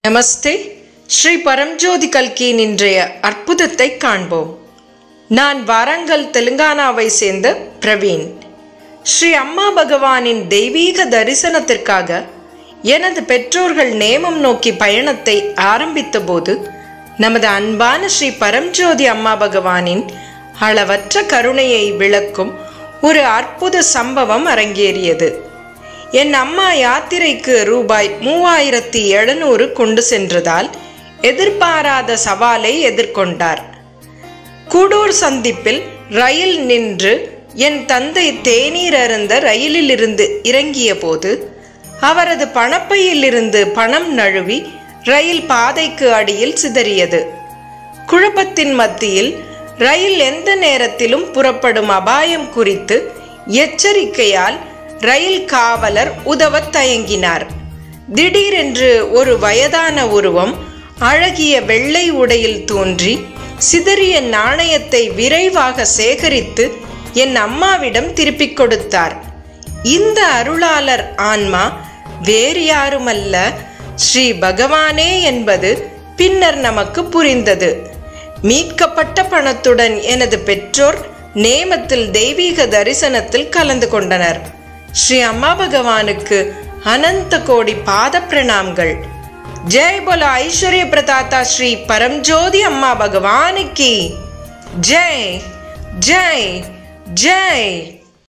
நமஸ்தே ஸ்ரீ பரம்ஜோதி கல்கியின் இன்றைய அற்புதத்தை காண்போம் நான் வாரங்கல் தெலுங்கானாவை சேர்ந்த பிரவீன் ஸ்ரீ அம்மா பகவானின் தெய்வீக தரிசனத்திற்காக எனது பெற்றோர்கள் நேமம் நோக்கி பயணத்தை ஆரம்பித்தபோது நமது அன்பான ஸ்ரீ பரம்ஜோதி அம்மா பகவானின் அளவற்ற கருணையை விளக்கும் ஒரு அற்புத சம்பவம் அரங்கேறியது என் அம்மா யாத்திரைக்கு ரூபாய் மூவாயிரத்தி எழுநூறு கொண்டு சென்றதால் எதிர்பாராத சவாலை எதிர்கொண்டார் கூடூர் சந்திப்பில் ரயில் நின்று என் தந்தை தேநீர் அருந்த ரயிலிலிருந்து இறங்கிய போது அவரது பணப்பையிலிருந்து பணம் நழுவி ரயில் பாதைக்கு அடியில் சிதறியது குழப்பத்தின் மத்தியில் ரயில் எந்த நேரத்திலும் புறப்படும் அபாயம் குறித்து எச்சரிக்கையால் ரயில் காவலர் உதவத் தயங்கினார் திடீரென்று ஒரு வயதான உருவம் அழகிய வெள்ளை உடையில் தோன்றி சிதறிய நாணயத்தை விரைவாக சேகரித்து என் அம்மாவிடம் திருப்பிக் கொடுத்தார் இந்த அருளாளர் ஆன்மா வேறு யாருமல்ல ஸ்ரீ பகவானே என்பது பின்னர் நமக்கு புரிந்தது மீட்கப்பட்ட பணத்துடன் எனது பெற்றோர் நேமத்தில் தெய்வீக தரிசனத்தில் கலந்து கொண்டனர் ஸ்ரீ அம்மா பகவானுக்கு அனந்த கோடி பாத பிரணாம்கள் ஜெய் போல ஐஸ்வர்ய பிரதாத்தா ஸ்ரீ பரம்ஜோதி அம்மா பகவானுக்கு ஜெய் ஜெய் ஜெய்